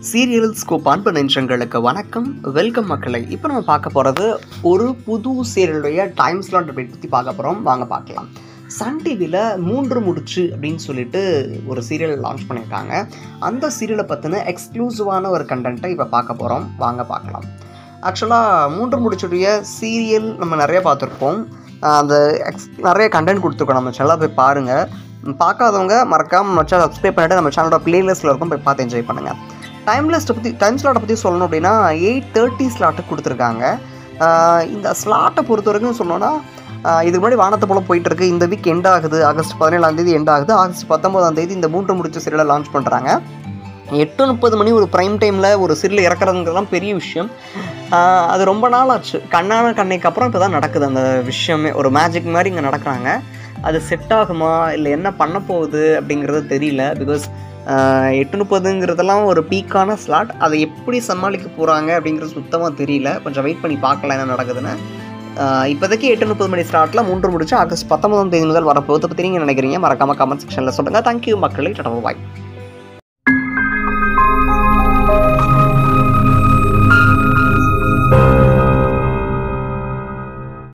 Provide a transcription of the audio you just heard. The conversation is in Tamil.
சீரியல் ஸ்கோப் அன்பு நெஞ்சங்களுக்கு வணக்கம் வெல்கம் மக்களை இப்போ நம்ம பார்க்க போகிறது ஒரு புது சீரியலுடைய டைம் ஸ்லாட் அப்படி பற்றி பார்க்க போகிறோம் வாங்க பார்க்கலாம் சன் டிவியில் மூன்று முடிச்சு அப்படின்னு சொல்லிட்டு ஒரு சீரியல் லான்ச் பண்ணியிருக்காங்க அந்த சீரியலை பற்றின எக்ஸ்க்ளூசிவான ஒரு கண்டென்ட்டை இப்போ பார்க்க போகிறோம் வாங்க பார்க்கலாம் ஆக்சுவலாக மூன்று முடிச்சுடைய சீரியல் நம்ம நிறைய பார்த்துருப்போம் ஆஹ் அந்த எக்ஸ் நிறைய கண்டென்ட் கொடுத்துருக்கோம் நம்ம சேனலில் போய் பாருங்கள் பார்க்காதவங்க மறக்காம நம்ம சேனல் சப்ஸ்கிரைப் பண்ணிட்டு நம்ம சேனலோட பிளேலிஸ்ட்டில் இருக்கும் போய் பார்த்து என்ஜாய் பண்ணுங்கள் டைம் லிஸ்ட்டை பற்றி டைம் ஸ்லாட்டை பற்றி சொல்லணும் அப்படின்னா எயிட் தேர்ட்டி ஸ்லாட்டு கொடுத்துருக்காங்க ஆஹ் இந்த ஸ்லாட்டை பொறுத்த வரைக்கும் சொன்னோன்னா ஆஹ் இதுக்கு முன்னாடி வானத்தை போல போயிட்டு இருக்கு இந்த வீக் எண்ட் ஆகுது ஆகஸ்ட் பதினேழாம் தேதி எண்ட் ஆகுது ஆகஸ்ட் பத்தொன்பதாம் தேதி இந்த மூன்று முடிச்ச சீரியலை லான்ச் பண்ணுறாங்க எட்டு முப்பது மணி ஒரு ப்ரைம் டைமில் ஒரு சீரியல் இறக்குறதுங்கிறதுலாம் பெரிய விஷயம் ஆஹ் அது ரொம்ப நாள் ஆச்சு கண்ணான கண்ணைக்கு அப்புறம் இப்போ தான் நடக்குது அந்த விஷயமே ஒரு மேஜிக் மாதிரி இங்கே நடக்கிறாங்க அது செட் ஆகுமா இல்லை என்ன பண்ண போகுது அப்படிங்கிறது தெரியல பிகாஸ் எட்டு முப்பதுங்கிறதெல்லாம் ஒரு பீக்கான ஸ்லாட் அதை எப்படி சமாளிக்க போகிறாங்க அப்படிங்கிறது சுத்தமாக தெரியல கொஞ்சம் வெயிட் பண்ணி பார்க்கலாம் என்ன நடக்குதுன்னு ஆஹ் இப்போதைக்கு எட்டு முப்பது மணி ஸ்லாட்டில் மூன்று முடிச்சு ஆகஸ்ட் பத்தொன்பதாம் தேதி முதல் வரப்போகுது பற்றி நீங்கள் நினைக்கிறீங்க மறக்காம கமெண்ட் செக்ஷனில் சொல்லுங்கள் தேங்க்யூ மக்களை டடா பாய்